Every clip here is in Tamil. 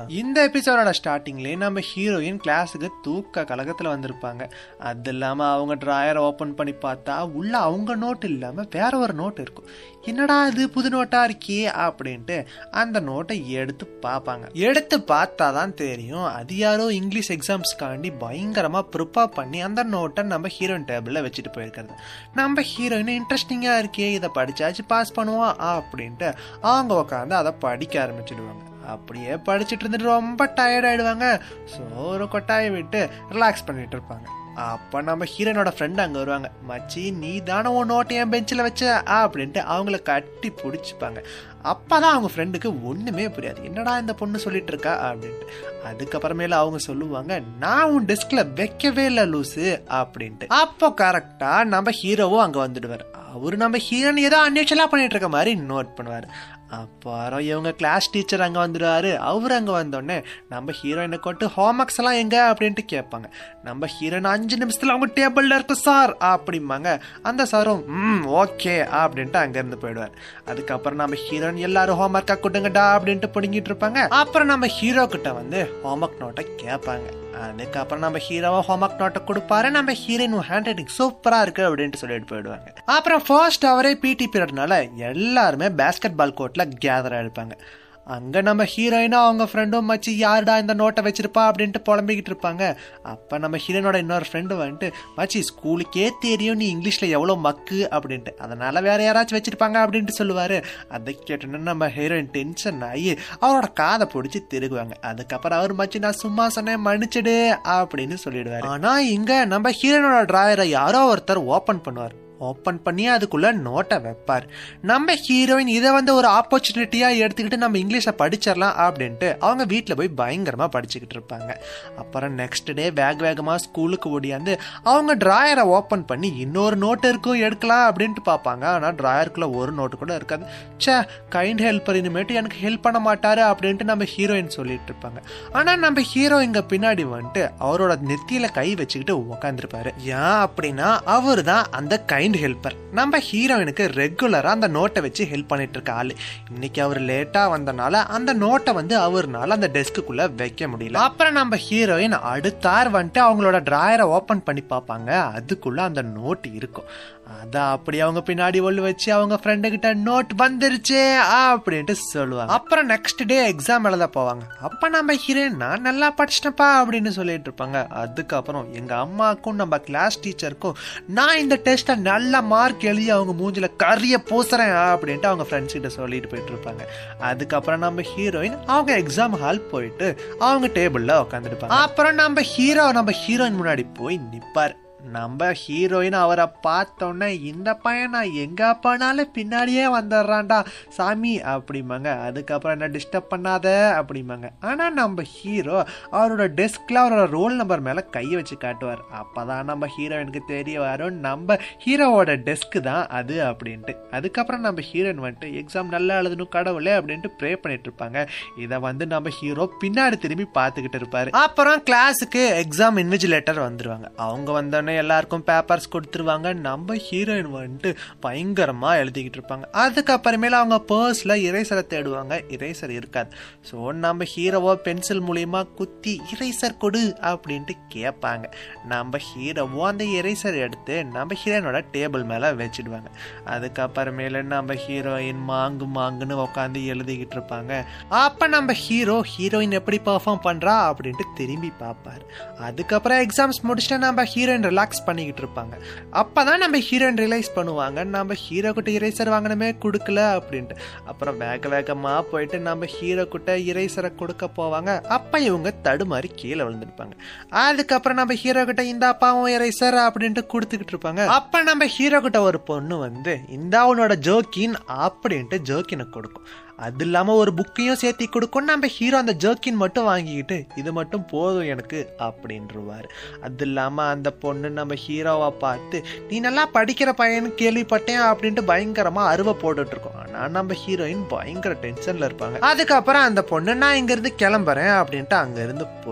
இந்த எபிசோடோட ஸ்டார்டிங்லேயே நம்ம ஹீரோயின் கிளாஸுக்கு தூக்க கலகத்தில் வந்திருப்பாங்க அது இல்லாமல் அவங்க ட்ராயரை ஓப்பன் பண்ணி பார்த்தா உள்ள அவங்க நோட் இல்லாமல் வேற ஒரு நோட் இருக்கும் என்னடா இது புது நோட்டா இருக்கே அப்படின்ட்டு அந்த நோட்டை எடுத்து பார்ப்பாங்க எடுத்து பார்த்தா தான் தெரியும் அது யாரோ இங்கிலீஷ் எக்ஸாம்ஸ்க்காண்டி பயங்கரமாக ப்ரிப்பேர் பண்ணி அந்த நோட்டை நம்ம ஹீரோயின் டேபிளில் வச்சுட்டு போயிருக்கிறது நம்ம ஹீரோயின் இன்ட்ரெஸ்டிங்காக இருக்கே இதை படிச்சாச்சு பாஸ் பண்ணுவோம் அப்படின்ட்டு அவங்க உட்காந்து அதை படிக்க ஆரம்பிச்சிடுவாங்க அப்படியே படிச்சுட்டு இருந்துட்டு ரொம்ப டயர்ட் ஆயிடுவாங்க ஸோ ஒரு கொட்டாயை விட்டு ரிலாக்ஸ் பண்ணிட்டு இருப்பாங்க அப்போ நம்ம ஹீரோனோட ஃப்ரெண்ட் அங்கே வருவாங்க மச்சி நீ தானே உன் நோட்டை என் பெஞ்சில் வச்ச அப்படின்ட்டு அவங்கள கட்டி பிடிச்சிப்பாங்க அப்போ தான் அவங்க ஃப்ரெண்டுக்கு ஒன்றுமே புரியாது என்னடா இந்த பொண்ணு சொல்லிட்டு இருக்கா அப்படின்ட்டு அதுக்கப்புறமேல அவங்க சொல்லுவாங்க நான் உன் டெஸ்கில் வைக்கவே இல்லை லூசு அப்படின்ட்டு அப்போ கரெக்டாக நம்ம ஹீரோவும் அங்கே வந்துடுவார் அவரு நம்ம ஹீரோன் ஏதோ அன்யூஷலாக பண்ணிட்டு இருக்க மாதிரி நோட் பண்ணுவார் அப்புறம் இவங்க கிளாஸ் டீச்சர் அங்கே வந்துடுவாரு அவர் அங்கே வந்தோடனே நம்ம ஹீரோயினை கொண்டு ஹோம் ஒர்க்ஸ் எல்லாம் எங்க அப்படின்ட்டு கேட்பாங்க நம்ம ஹீரோயின் அஞ்சு நிமிஷத்துல அவங்க டேபிள்ல இருக்கு சார் அப்படிம்பாங்க அந்த சாரும் ம் ஓகே அப்படின்ட்டு அங்கேருந்து போயிடுவார் அதுக்கப்புறம் நம்ம ஹீரோயின் எல்லாரும் ஹோம் ஒர்க்காக கொடுங்கடா அப்படின்ட்டு பிடுங்கிட்டு இருப்பாங்க அப்புறம் நம்ம ஹீரோ கிட்ட வந்து ஹோம் ஒர்க் நோட்டை கேட்பாங்க அதுக்கப்புறம் நம்ம ஹீரோவா ஹோம் ஒர்க் நோட்டை கொடுப்பாரு நம்ம ஹீரோயின் ஹேண்ட் ரைட்டிங் சூப்பரா இருக்கு அப்படின்ட்டு சொல்லிட்டு போயிடுவாங்க அப்புறம் ஃபர்ஸ்ட் அவரே பிடி பீரியட்னால எல்லாருமே பேஸ்கெட் பால் கோர்ட்ல கேதர் ஆயிருப்பாங்க அங்க நம்ம ஹீரோயினா அவங்க ஃப்ரெண்டும் மச்சி யாருடா இந்த நோட்டை வச்சிருப்பா அப்படின்ட்டு புலம்பிக்கிட்டு இருப்பாங்க அப்ப நம்ம ஹீரோனோட இன்னொரு ஃப்ரெண்டு வந்துட்டு மச்சி ஸ்கூலுக்கே தெரியும் நீ இங்கிலீஷ்ல எவ்வளவு மக்கு அப்படின்ட்டு அதனால வேற யாராச்சும் வச்சிருப்பாங்க அப்படின்ட்டு சொல்லுவாரு அதை கேட்டோன்னு நம்ம ஹீரோயின் டென்ஷன் ஆகி அவரோட காதை பிடிச்சி திருகுவாங்க அதுக்கப்புறம் அவர் மச்சி நான் சும்மா சொன்னேன் மன்னிச்சிடு அப்படின்னு சொல்லிடுவாரு ஆனா இங்க நம்ம ஹீரோனோட டிராயரை யாரோ ஒருத்தர் ஓபன் பண்ணுவார் ஓப்பன் பண்ணி அதுக்குள்ள நோட்டை வைப்பார் நம்ம ஹீரோயின் இதை வந்து ஒரு ஆப்பர்ச்சுனிட்டியா எடுத்துக்கிட்டு நம்ம இங்கிலீஷை படிச்சிடலாம் அப்படின்ட்டு அவங்க வீட்டில் போய் பயங்கரமா படிச்சுக்கிட்டு இருப்பாங்க அப்புறம் நெக்ஸ்ட் டே வேக வேகமா ஸ்கூலுக்கு ஓடியாந்து அவங்க டிராயரை ஓப்பன் பண்ணி இன்னொரு நோட்டு இருக்கும் எடுக்கலாம் அப்படின்ட்டு பார்ப்பாங்க ஆனால் டிராயருக்குள்ள ஒரு நோட்டு கூட இருக்காது சே கைண்ட் ஹெல்ப்பர் இனிமேட்டு எனக்கு ஹெல்ப் பண்ண மாட்டாரு அப்படின்ட்டு நம்ம ஹீரோயின் சொல்லிட்டு இருப்பாங்க ஆனா நம்ம ஹீரோ இங்க பின்னாடி வந்துட்டு அவரோட நெத்தியில கை வச்சுக்கிட்டு உக்காந்துருப்பாரு ஏன் அப்படின்னா அவர் தான் அந்த கைண்ட் கைண்ட் ஹெல்ப்பர் நம்ம ஹீரோயினுக்கு ரெகுலரா அந்த நோட்டை வச்சு ஹெல்ப் பண்ணிட்டு இருக்க ஆளு இன்னைக்கு அவர் லேட்டா வந்தனால அந்த நோட்டை வந்து அவர்னால அந்த டெஸ்க்குள்ள வைக்க முடியல அப்புறம் நம்ம ஹீரோயின் அடுத்தார் வந்துட்டு அவங்களோட டிராயரை ஓபன் பண்ணி பார்ப்பாங்க அதுக்குள்ள அந்த நோட் இருக்கும் அத அப்படி அவங்க பின்னாடி ஒள்ளு வச்சு அவங்க ஃப்ரெண்டு கிட்ட நோட் வந்துருச்சு அப்படின்ட்டு சொல்லுவாங்க அப்புறம் நெக்ஸ்ட் டே எக்ஸாம் எழுத போவாங்க அப்ப நம்ம ஹீரோயின் நான் நல்லா படிச்சிட்டப்பா அப்படின்னு சொல்லிட்டு இருப்பாங்க அதுக்கப்புறம் எங்க அம்மாக்கும் நம்ம கிளாஸ் டீச்சருக்கும் நான் இந்த டெஸ்ட்டை நல்ல மார்க் எழுதி அவங்க மூஞ்சில கரிய பூசுறேன் அப்படின்ட்டு அவங்க ஃப்ரெண்ட்ஸ் கிட்ட சொல்லிட்டு போயிட்டு இருப்பாங்க அதுக்கப்புறம் நம்ம ஹீரோயின் அவங்க எக்ஸாம் ஹால் போயிட்டு அவங்க டேபிள்ல உட்காந்துருப்பாங்க அப்புறம் நம்ம ஹீரோ நம்ம ஹீரோயின் முன்னாடி போய் நிப்பார் நம்ம ஹீரோயின் அவரை பார்த்தோன்னே இந்த பையன் நான் எங்க போனாலும் பின்னாடியே வந்துடுறான்டா சாமி அப்படிம்பாங்க அதுக்கப்புறம் என்ன டிஸ்டர்ப் பண்ணாத அப்படிம்பாங்க ஆனா நம்ம ஹீரோ அவரோட டெஸ்க்ல அவரோட ரோல் நம்பர் மேல கையை வச்சு காட்டுவார் அப்பதான் நம்ம ஹீரோயினுக்கு தெரிய வரும் நம்ம ஹீரோவோட டெஸ்க் தான் அது அப்படின்ட்டு அதுக்கப்புறம் நம்ம ஹீரோயின் வந்துட்டு எக்ஸாம் நல்லா எழுதணும் கடவுளே அப்படின்ட்டு ப்ரே பண்ணிட்டு இருப்பாங்க இதை வந்து நம்ம ஹீரோ பின்னாடி திரும்பி பார்த்துக்கிட்டு இருப்பாரு அப்புறம் கிளாஸுக்கு எக்ஸாம் இன்விஜிலேட்டர் வந்துருவாங்க அவங்க வந்தோடனே உடனே எல்லாருக்கும் பேப்பர்ஸ் கொடுத்துருவாங்க நம்ம ஹீரோயின் வந்துட்டு பயங்கரமா எழுதிக்கிட்டு இருப்பாங்க அதுக்கப்புறமேல அவங்க பர்ஸ்ல இறைசரை தேடுவாங்க இறைசர் இருக்காது ஸோ நம்ம ஹீரோவோ பென்சில் மூலியமா குத்தி இறைசர் கொடு அப்படின்ட்டு கேட்பாங்க நம்ம ஹீரோவோ அந்த இறைசர் எடுத்து நம்ம ஹீரோயினோட டேபிள் மேல வச்சிடுவாங்க அதுக்கப்புறமேல நம்ம ஹீரோயின் மாங்கு மாங்குன்னு உட்காந்து எழுதிக்கிட்டு இருப்பாங்க அப்ப நம்ம ஹீரோ ஹீரோயின் எப்படி பெர்ஃபார்ம் பண்றா அப்படின்ட்டு திரும்பி பார்ப்பாரு அதுக்கப்புறம் எக்ஸாம்ஸ் முடிச்சுட்டு நம்ம ஹீரோயின் ரிலாக்ஸ் பண்ணிக்கிட்டு இருப்பாங்க அப்பதான் நம்ம ஹீரோயின் ரியலைஸ் பண்ணுவாங்க நம்ம ஹீரோ கிட்ட இறைசர் வாங்கினமே கொடுக்கல அப்படின்ட்டு அப்புறம் வேக வேகமா போயிட்டு நம்ம ஹீரோ கிட்ட இறைசரை கொடுக்க போவாங்க அப்ப இவங்க தடுமாறி கீழே விழுந்திருப்பாங்க அதுக்கப்புறம் நம்ம ஹீரோ கிட்ட இந்த அப்பாவும் இறைசர் அப்படின்ட்டு கொடுத்துக்கிட்டு இருப்பாங்க அப்ப நம்ம ஹீரோ கிட்ட ஒரு பொண்ணு வந்து இந்த அவனோட ஜோக்கின் அப்படின்ட்டு ஜோக்கினை கொடுக்கும் அது இல்லாம ஒரு புக்கையும் சேர்த்தி கொடுக்கும் நம்ம ஹீரோ அந்த ஜர்க்கின் மட்டும் வாங்கிக்கிட்டு இது மட்டும் போதும் எனக்கு அப்படின்றவாரு அது இல்லாம அந்த பொண்ணு நம்ம ஹீரோவை பார்த்து நீ நல்லா படிக்கிற பையன் கேள்விப்பட்டேன் அப்படின்ட்டு பயங்கரமா அருவை போட்டுட்டு இருக்கோம் ஆனா நம்ம ஹீரோயின் பயங்கர டென்ஷன்ல இருப்பாங்க அதுக்கப்புறம் அந்த பொண்ணு நான் இங்க இருந்து கிளம்புறேன் அப்படின்ட்டு அங்க இருந்து போயிடும்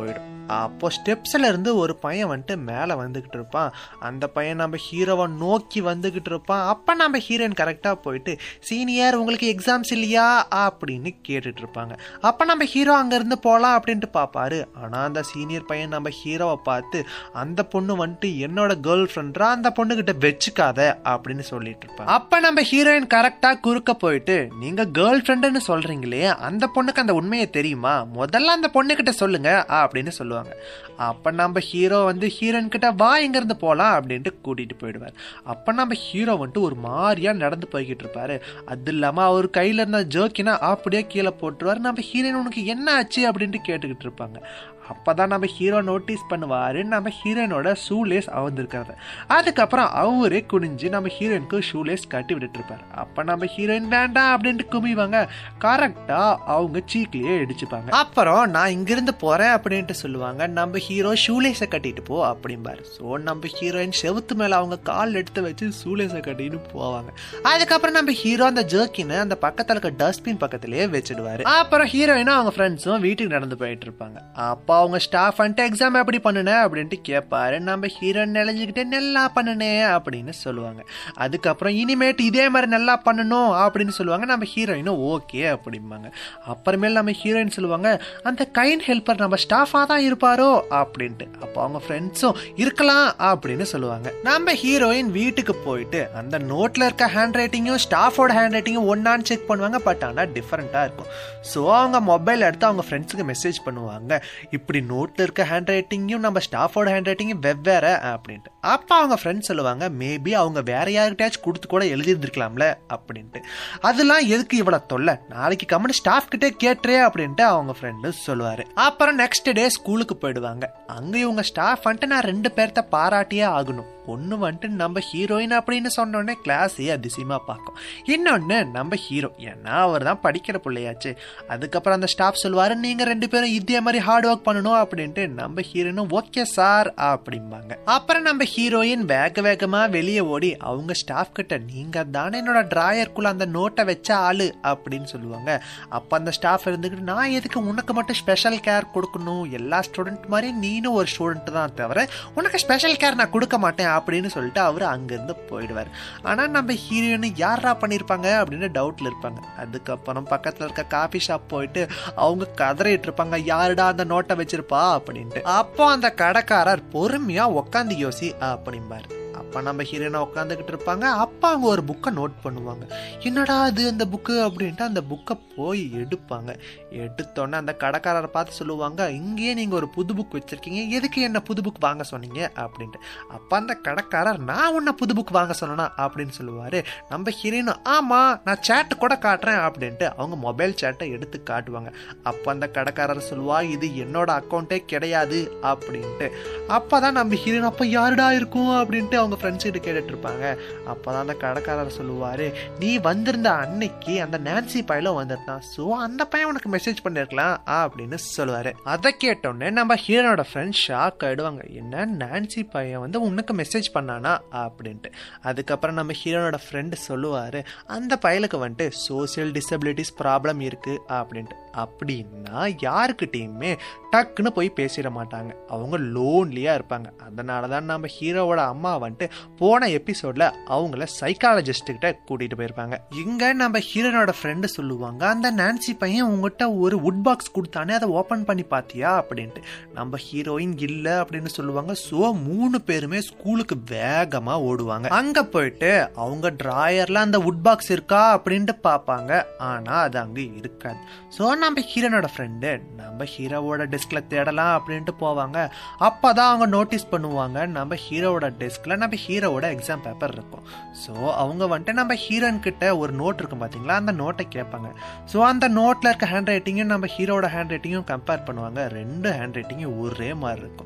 அப்போ ஸ்டெப்ஸ்ல இருந்து ஒரு பையன் வந்துட்டு மேலே வந்துகிட்டு இருப்பான் அந்த பையன் நம்ம ஹீரோவை நோக்கி வந்துகிட்டு இருப்பான் அப்போ நம்ம ஹீரோயின் கரெக்டாக போயிட்டு சீனியர் உங்களுக்கு எக்ஸாம்ஸ் இல்லையா அப்படின்னு கேட்டுட்டு இருப்பாங்க அப்போ நம்ம ஹீரோ அங்கேருந்து போகலாம் அப்படின்ட்டு பார்ப்பாரு ஆனால் அந்த சீனியர் பையன் நம்ம ஹீரோவை பார்த்து அந்த பொண்ணு வந்துட்டு என்னோட கேர்ள் ஃப்ரெண்டா அந்த பொண்ணுகிட்ட வச்சுக்காத அப்படின்னு சொல்லிட்டு இருப்பாங்க அப்போ நம்ம ஹீரோயின் கரெக்டாக குறுக்க போயிட்டு நீங்கள் கேர்ள் ஃப்ரெண்டுன்னு சொல்கிறீங்களே அந்த பொண்ணுக்கு அந்த உண்மையை தெரியுமா முதல்ல அந்த பொண்ணுக்கிட்ட சொல்லுங்க அப்படின்னு சொல்லுவாங்க அப்போ நம்ம ஹீரோ வந்து ஹீரோயின் கிட்ட வா இங்கேருந்து போகலாம் அப்படின்ட்டு கூட்டிகிட்டு போயிடுவார் அப்போ நம்ம ஹீரோ வந்துட்டு ஒரு மாதிரியா நடந்து போய்கிட்டு இருப்பாரு அது இல்லாமல் அவர் கையில் இருந்த ஜோக்கினா அப்படியே கீழே போட்டுருவார் நம்ம ஹீரோயின் உனக்கு என்ன ஆச்சு அப்படின்ட்டு கேட்டுக்கிட்டு இருப்பாங்க அப்பதான் நம்ம ஹீரோ நோட்டீஸ் பண்ணுவாரு நம்ம ஹீரோயினோட ஷூலேஸ் அவந்திருக்கிறது அதுக்கப்புறம் அவரே குனிஞ்சு நம்ம ஹீரோயினுக்கு ஷூலேஸ் கட்டி விட்டுட்டு இருப்பாரு அப்ப நம்ம ஹீரோயின் வேண்டாம் அப்படின்ட்டு குமிவாங்க கரெக்டா அவங்க சீக்லயே இடிச்சுப்பாங்க அப்புறம் நான் இங்கிருந்து போறேன் அப்படின்ட்டு சொல்லுவாங்க நம்ம ஹீரோ ஷூலேஸை கட்டிட்டு போ அப்படிம்பாரு ஸோ நம்ம ஹீரோயின் செவுத்து மேல அவங்க கால் எடுத்து வச்சு ஷூலேஸை கட்டிட்டு போவாங்க அதுக்கப்புறம் நம்ம ஹீரோ அந்த ஜர்க்கினை அந்த பக்கத்துல இருக்க டஸ்ட்பின் பக்கத்திலேயே வச்சிடுவாரு அப்புறம் ஹீரோயினும் அவங்க ஃப்ரெண்ட்ஸும் வீட்டுக்கு நடந்து போயிட்டு இருப்பாங்க அப்போ அவங்க ஸ்டாஃப் வந்துட்டு எக்ஸாம் எப்படி பண்ணுன அப்படின்ட்டு கேட்பாரு நம்ம ஹீரோயின் நினைஞ்சுக்கிட்டே நல்லா பண்ணுனே அப்படின்னு சொல்லுவாங்க அதுக்கப்புறம் இனிமேட்டு இதே மாதிரி நல்லா பண்ணணும் அப்படின்னு சொல்லுவாங்க நம்ம ஹீரோயினும் ஓகே அப்படிம்பாங்க அப்புறமேல் நம்ம ஹீரோயின் சொல்லுவாங்க அந்த கைண்ட் ஹெல்ப்பர் நம்ம ஸ்டாஃபாக தான் இருப்பாரோ அப்படின்ட்டு அப்போ அவங்க ஃப்ரெண்ட்ஸும் இருக்கலாம் அப்படின்னு சொல்லுவாங்க நம்ம ஹீரோயின் வீட்டுக்கு போயிட்டு அந்த நோட்டில் இருக்க ஹேண்ட் ரைட்டிங்கும் ஸ்டாஃபோட ஹேண்ட் ரைட்டிங்கும் ஒன்னான்னு செக் பண்ணுவாங்க பட் ஆனால் டிஃப்ரெண்ட்டாக இருக்கும் ஸோ அவங்க மொபைல் எடுத்து அவங்க ஃப்ரெண்ட்ஸுக்கு மெசேஜ் பண்ணுவாங்க இப்படி நோட்டில் இருக்க ஹேண்ட் ரைட்டிங்கும் நம்ம ஸ்டாஃபோட ஹேண்ட் ரைட்டிங்கும் வெவ்வேறு அப்படின்ட்டு அப்போ அவங்க ஃப்ரெண்ட்ஸ் சொல்லுவாங்க மேபி அவங்க வேற யார்கிட்டயாச்சும் கொடுத்து கூட எழுதியிருந்துருக்கலாம்ல அப்படின்ட்டு அதெல்லாம் எதுக்கு இவ்வளோ தொல்லை நாளைக்கு கம்மனு ஸ்டாஃப் கிட்டே கேட்டுறே அப்படின்ட்டு அவங்க ஃப்ரெண்டு சொல்லுவாரு அப்புறம் நெக்ஸ்ட் டே ஸ்கூலுக்கு போயிடுவாங்க அங்க இவங்க ஸ்டாஃப் வந்துட்டு நான் ரெண்டு பேர்த்த பாராட்டியே ஆகணும் ஒன்று வந்துட்டு நம்ம ஹீரோயின் அப்படின்னு சொன்னோடனே கிளாஸே அதிசயமா பார்க்கும் இன்னொன்று நம்ம ஹீரோ ஏன்னா அவர் தான் படிக்கிற பிள்ளையாச்சு அதுக்கப்புறம் அந்த ஸ்டாஃப் சொல்லுவாரு நீங்க ரெண்டு பேரும் இதே மாதிரி ஹார்ட் ஒர்க் பண்ணணும் அப்படின்ட்டு நம்ம ஹீரோயினும் ஓகே சார் அப்படிம்பாங்க அப்புறம் நம்ம ஹீரோயின் வேக வேகமா வெளியே ஓடி அவங்க ஸ்டாஃப் கிட்ட நீங்க தானே என்னோட டிராயருக்குள்ள அந்த நோட்டை வச்ச ஆளு அப்படின்னு சொல்லுவாங்க அப்ப அந்த ஸ்டாஃப் இருந்துக்கிட்டு நான் எதுக்கு உனக்கு மட்டும் ஸ்பெஷல் கேர் கொடுக்கணும் எல்லா ஸ்டூடெண்ட் மாதிரி நீனும் ஒரு ஸ்டூடெண்ட் தான் தவிர உனக்கு ஸ்பெஷல் கேர் நான் கொடுக்க மாட்டேன் அப்படின்னு சொல்லிட்டு அவர் அங்கிருந்து போயிடுவார் ஆனா நம்ம ஹீரோயின் யாரா பண்ணியிருப்பாங்க அப்படின்னு டவுட்ல இருப்பாங்க அதுக்கப்புறம் பக்கத்துல இருக்க காஃபி ஷாப் போயிட்டு அவங்க கதறிட்டு இருப்பாங்க யாருடா அந்த நோட்டை வச்சிருப்பா அப்படின்ட்டு அப்போ அந்த கடைக்காரர் பொறுமையா உக்காந்து யோசி அப்படிம்பாரு அப்போ நம்ம ஹீரோயினை உட்காந்துக்கிட்டு இருப்பாங்க அப்போ அவங்க ஒரு புக்கை நோட் பண்ணுவாங்க என்னடா அது அந்த புக்கு அப்படின்ட்டு அந்த புக்கை போய் எடுப்பாங்க எடுத்தோன்னே அந்த கடைக்காரரை பார்த்து சொல்லுவாங்க இங்கேயே நீங்கள் ஒரு புது புக் வச்சுருக்கீங்க எதுக்கு என்ன புது புக் வாங்க சொன்னீங்க அப்படின்ட்டு அப்போ அந்த கடைக்காரர் நான் உன்னை புது புக் வாங்க சொன்னேனா அப்படின்னு சொல்லுவார் நம்ம ஹீரோயினும் ஆமாம் நான் சேட்டு கூட காட்டுறேன் அப்படின்ட்டு அவங்க மொபைல் சேட்டை எடுத்து காட்டுவாங்க அப்போ அந்த கடைக்காரர் சொல்லுவா இது என்னோட அக்கௌண்ட்டே கிடையாது அப்படின்ட்டு அப்போ தான் நம்ம ஹீரோயின் அப்போ யாருடா இருக்கும் அப்படின்ட்டு அவங்க ஃப்ரெண்ட்ஸ் கிட்ட கேட்டுட்டு இருப்பாங்க அப்போ தான் அந்த கடைக்காரர் சொல்லுவார் நீ வந்திருந்த அன்னைக்கு அந்த நான்சி பையலும் வந்திருந்தான் ஸோ அந்த பையன் உனக்கு மெசேஜ் பண்ணிருக்கலாம் அப்படின்னு சொல்லுவாரு அதை கேட்டோடனே நம்ம ஹீரோனோட ஃப்ரெண்ட்ஸ் ஷாக் ஆயிடுவாங்க என்ன நான்சி பையன் வந்து உனக்கு மெசேஜ் பண்ணானா அப்படின்ட்டு அதுக்கப்புறம் நம்ம ஹீரோனோட ஃப்ரெண்டு சொல்லுவாரு அந்த பயலுக்கு வந்துட்டு சோசியல் டிசபிலிட்டிஸ் ப்ராப்ளம் இருக்கு அப்படின்ட்டு அப்படின்னா யாருக்கிட்டையுமே டக்குன்னு போய் பேசிட மாட்டாங்க அவங்க லோன்லியா இருப்பாங்க அதனால தான் நம்ம ஹீரோவோட அம்மா வந்துட்டு போன எபிசோட்ல அவங்கள சைக்காலஜிஸ்ட் கிட்ட கூட்டிட்டு போயிருப்பாங்க இங்க நம்ம ஹீரோனோட ஃப்ரெண்டு சொல்லுவாங்க அந்த நான்சி பையன் உங்ககிட்ட ஒரு வுட் பாக்ஸ் கொடுத்தானே அதை ஓபன் பண்ணி பாத்தியா அப்படின்ட்டு நம்ம ஹீரோயின் இல்ல அப்படின்னு சொல்லுவாங்க ஸோ மூணு பேருமே ஸ்கூலுக்கு வேகமா ஓடுவாங்க அங்க போயிட்டு அவங்க டிராயர்ல அந்த வுட் பாக்ஸ் இருக்கா அப்படின்ட்டு பார்ப்பாங்க ஆனா அது அங்க இருக்காது ஸோ நம்ம ஹீரோனோட ஃப்ரெண்டு நம்ம ஹீரோவோட டெஸ்க்ல தேடலாம் அப்படின்ட்டு போவாங்க அப்பதான் அவங்க நோட்டீஸ் பண்ணுவாங்க நம்ம ஹீரோவோட டெஸ்க்ல நம்ம ஹீரோவோட எக்ஸாம் பேப்பர் இருக்கும் ஸோ அவங்க வந்துட்டு நம்ம ஹீரோயின் கிட்ட ஒரு நோட் இருக்கும் பாத்தீங்களா அந்த நோட்டை கேட்பாங்க ஸோ அந்த நோட்ல இருக்க ஹேண்ட் ரைட்டிங்கும் நம்ம ஹீரோட ஹேண்ட் ரைட்டிங்கும் கம்பேர் பண்ணுவாங்க ரெண்டு ஹேண்ட் ரைட்டிங்கும் ஒரே மாதிரி இருக்கும்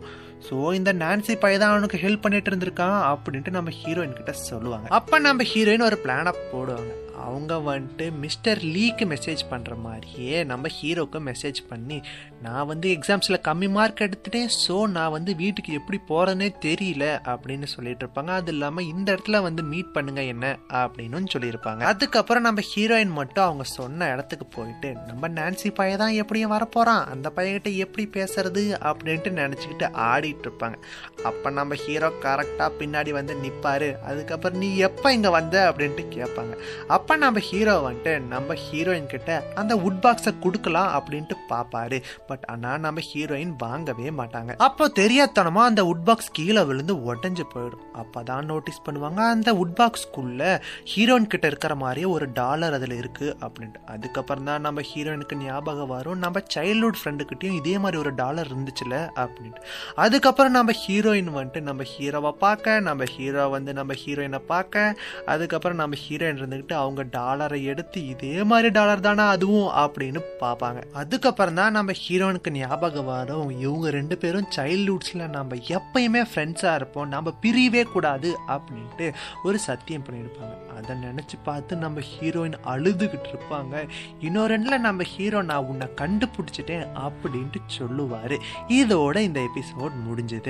ஸோ இந்த நான்சி பையன் தான் அவனுக்கு ஹெல்ப் பண்ணிட்டு இருந்திருக்கான் அப்படின்ட்டு நம்ம ஹீரோயின் கிட்ட சொல்லுவாங்க அப்போ நம்ம ஹீரோயின் ஒரு பிளானை போடுவாங்க அவங்க வந்துட்டு மிஸ்டர் லீக்கு மெசேஜ் பண்ணுற மாதிரியே நம்ம ஹீரோக்கு மெசேஜ் பண்ணி நான் வந்து எக்ஸாம்ஸில் கம்மி மார்க் எடுத்துட்டேன் ஸோ நான் வந்து வீட்டுக்கு எப்படி போகிறேன்னே தெரியல அப்படின்னு சொல்லிட்டு இருப்பாங்க அது இல்லாமல் இந்த இடத்துல வந்து மீட் பண்ணுங்க என்ன அப்படின்னு சொல்லியிருப்பாங்க அதுக்கப்புறம் நம்ம ஹீரோயின் மட்டும் அவங்க சொன்ன இடத்துக்கு போயிட்டு நம்ம நான்சி பையன் தான் எப்படியும் வரப்போகிறான் அந்த பையன்கிட்ட எப்படி பேசுறது அப்படின்ட்டு நினச்சிக்கிட்டு ஆடிட்டு இருப்பாங்க அப்போ நம்ம ஹீரோ கரெக்டாக பின்னாடி வந்து நிற்பாரு அதுக்கப்புறம் நீ எப்போ இங்கே வந்த அப்படின்ட்டு கேட்பாங்க அப்போ நம்ம ஹீரோ வந்துட்டு நம்ம ஹீரோயின் கிட்ட அந்த உட் பாக்ஸை கொடுக்கலாம் அப்படின்ட்டு பார்ப்பாரு பட் ஆனால் நம்ம ஹீரோயின் வாங்கவே மாட்டாங்க அப்போ தெரியாதனமா அந்த உட் பாக்ஸ் கீழே விழுந்து உடஞ்சு போயிடும் அப்பதான் நோட்டீஸ் பண்ணுவாங்க அந்த உட் பாக்ஸ்க்குள்ள ஹீரோயின் கிட்ட இருக்கிற மாதிரியே ஒரு டாலர் அதில் இருக்கு அப்படின்ட்டு அதுக்கப்புறம் தான் நம்ம ஹீரோயினுக்கு ஞாபகம் வரும் நம்ம சைல்ட்ஹுட் ஃப்ரெண்டுக்கிட்டையும் இதே மாதிரி ஒரு டாலர் இருந்துச்சுல அப்படின்ட்டு அதுக்கப்புறம் நம்ம ஹீரோயின் வந்துட்டு நம்ம ஹீரோவை பார்க்க நம்ம ஹீரோ வந்து நம்ம ஹீரோயினை பார்க்க அதுக்கப்புறம் நம்ம ஹீரோயின் இருந்துக்கிட்டு அவங்க டாலரை எடுத்து இதே மாதிரி டாலர் தானே அதுவும் அப்படின்னு பார்ப்பாங்க அதுக்கப்புறம் தான் நம்ம ஹீரோனுக்கு ஞாபகம் வரும் இவங்க ரெண்டு பேரும் சைல்ட்ஹுட்ஸில் நம்ம எப்பயுமே ஃப்ரெண்ட்ஸாக இருப்போம் நம்ம பிரியவே கூடாது அப்படின்ட்டு ஒரு சத்தியம் பண்ணியிருப்பாங்க அதை நினச்சி பார்த்து நம்ம ஹீரோயின் அழுதுகிட்டு இருப்பாங்க இன்னொரு ரெண்டில் நம்ம ஹீரோ நான் உன்னை கண்டுபிடிச்சிட்டேன் அப்படின்ட்டு சொல்லுவார் இதோட இந்த எபிசோட் முடிஞ்சது